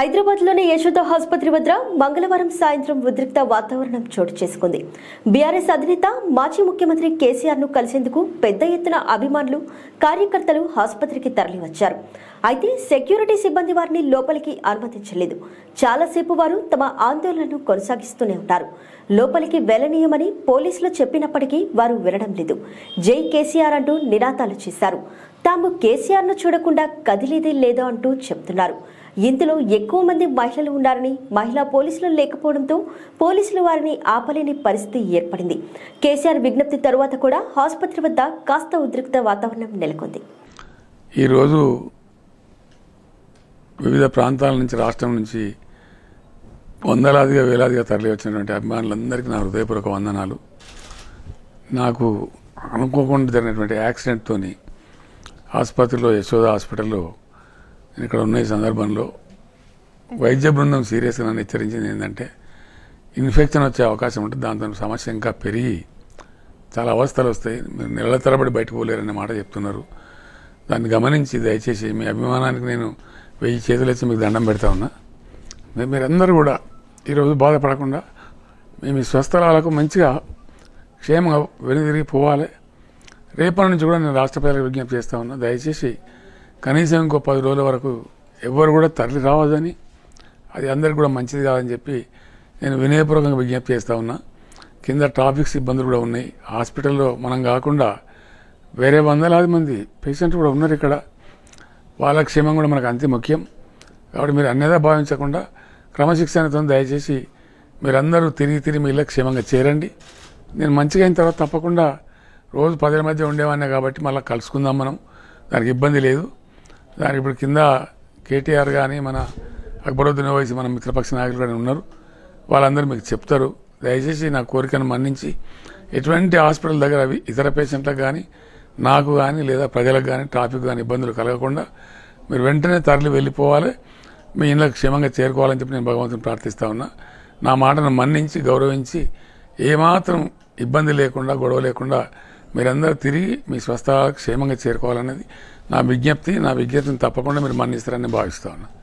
హైదరాబాద్లోని యశోద ఆసుపత్రి వద్ద మంగళవారం సాయంత్రం ఉద్రిక్త వాతావరణం చోటు చేసుకుంది బీఆర్ఎస్ అధినేత మాజీ ముఖ్యమంత్రి కేసీఆర్ ను కలిసేందుకు పెద్ద ఎత్తున అభిమానులు కార్యకర్తలు ఆసుపత్రికి తరలివచ్చారు అయితే సెక్యూరిటీ సిబ్బంది వారిని లోపలికి అనుమతించలేదు చాలాసేపు వారు తమ ఆందోళనను కొనసాగిస్తూనే ఉంటారు లోపలికి వెళ్లనీయమని పోలీసులు చెప్పినప్పటికీ వారు వినడం లేదు జై కేసీఆర్ అంటూ నినాదాలు చేశారు తాము కేసీఆర్ ను చూడకుండా కదిలేదే లేదో అంటూ చెప్తున్నారు ఇందులో ఎక్కువ మంది మహిళలు ఉన్నారని మహిళా పోలీసులు లేకపోవడంతో పోలీసులు వారిని ఆపలేని పరిస్థితి ఏర్పడింది కేసీఆర్ విజ్ఞప్తి తరువాత కూడా ఆసుపత్రి వద్ద కాస్త ఉద్రిక్త వాతావరణం నెలకొంది ఈరోజు వివిధ ప్రాంతాల నుంచి రాష్ట్రం నుంచి వందలాదిగా వేలాదిగా తరలి వచ్చినటువంటి అభిమానులందరికీ నా హృదయపూర్వక వందనాలు నాకు అనుకోకుండా జరిగినటువంటి యాక్సిడెంట్తోని ఆసుపత్రిలో యశోద హాస్పిటల్లో నేను ఇక్కడ ఉన్న ఈ సందర్భంలో వైద్య బృందం సీరియస్గా నన్ను హెచ్చరించింది ఏంటంటే ఇన్ఫెక్షన్ వచ్చే అవకాశం ఉంటుంది దాంతో సమస్య ఇంకా పెరిగి చాలా అవస్థలు వస్తాయి మీరు నెలల తరబడి బయటకు పోలేరనే మాట చెప్తున్నారు దాన్ని గమనించి దయచేసి మీ అభిమానానికి నేను వెయ్యి చేతులు వచ్చి మీకు దండం పెడతా ఉన్నా మీరు మీరందరూ కూడా ఈరోజు బాధపడకుండా మేము ఈ స్వస్థలాలకు మంచిగా క్షేమంగా వెనుదిరిగి పోవాలి రేపటి నుంచి కూడా నేను రాష్ట్ర ప్రజలకు విజ్ఞప్తి చేస్తా ఉన్నా దయచేసి కనీసం ఇంకో పది రోజుల వరకు ఎవ్వరు కూడా తరలి రావద్దని అది అందరికి కూడా మంచిది కాదని చెప్పి నేను వినయపూర్వకంగా విజ్ఞప్తి చేస్తా ఉన్నా కింద ట్రాఫిక్ సిబ్బందులు కూడా ఉన్నాయి హాస్పిటల్లో మనం కాకుండా వేరే వందలాది మంది పేషెంట్లు కూడా ఉన్నారు ఇక్కడ వాళ్ళ క్షేమం కూడా మనకు అంతే ముఖ్యం కాబట్టి మీరు అన్నేదా భావించకుండా క్రమశిక్షణతో దయచేసి మీరందరూ తిరిగి తిరిగి మీ ఇళ్ళకి క్షేమంగా చేరండి నేను మంచిగా అయిన తర్వాత తప్పకుండా రోజు పదిల మధ్య ఉండేవాడినే కాబట్టి మళ్ళీ కలుసుకుందాం మనం దానికి ఇబ్బంది లేదు దానికి ఇప్పుడు కింద కేటీఆర్ కానీ మన అక్బరుద్దీన్ ఓవైసీ మన మిత్రపక్ష నాయకులు కానీ ఉన్నారు వాళ్ళందరూ మీకు చెప్తారు దయచేసి నా కోరికను మన్నించి ఎటువంటి హాస్పిటల్ దగ్గర అవి ఇతర పేషెంట్లకు కానీ నాకు కానీ లేదా ప్రజలకు కానీ ట్రాఫిక్ కానీ ఇబ్బందులు కలగకుండా మీరు వెంటనే తరలి వెళ్ళిపోవాలి మీ ఇళ్ళకి క్షేమంగా చేరుకోవాలని చెప్పి నేను భగవంతుని ప్రార్థిస్తా ఉన్నా నా మాటను మన్నించి గౌరవించి ఏమాత్రం ఇబ్బంది లేకుండా గొడవ లేకుండా మీరందరూ తిరిగి మీ స్వస్థలాలకు క్షేమంగా చేరుకోవాలన్నది నా విజ్ఞప్తి నా విజ్ఞప్తిని తప్పకుండా మీరు మన్నిస్తారని భావిస్తా ఉన్నా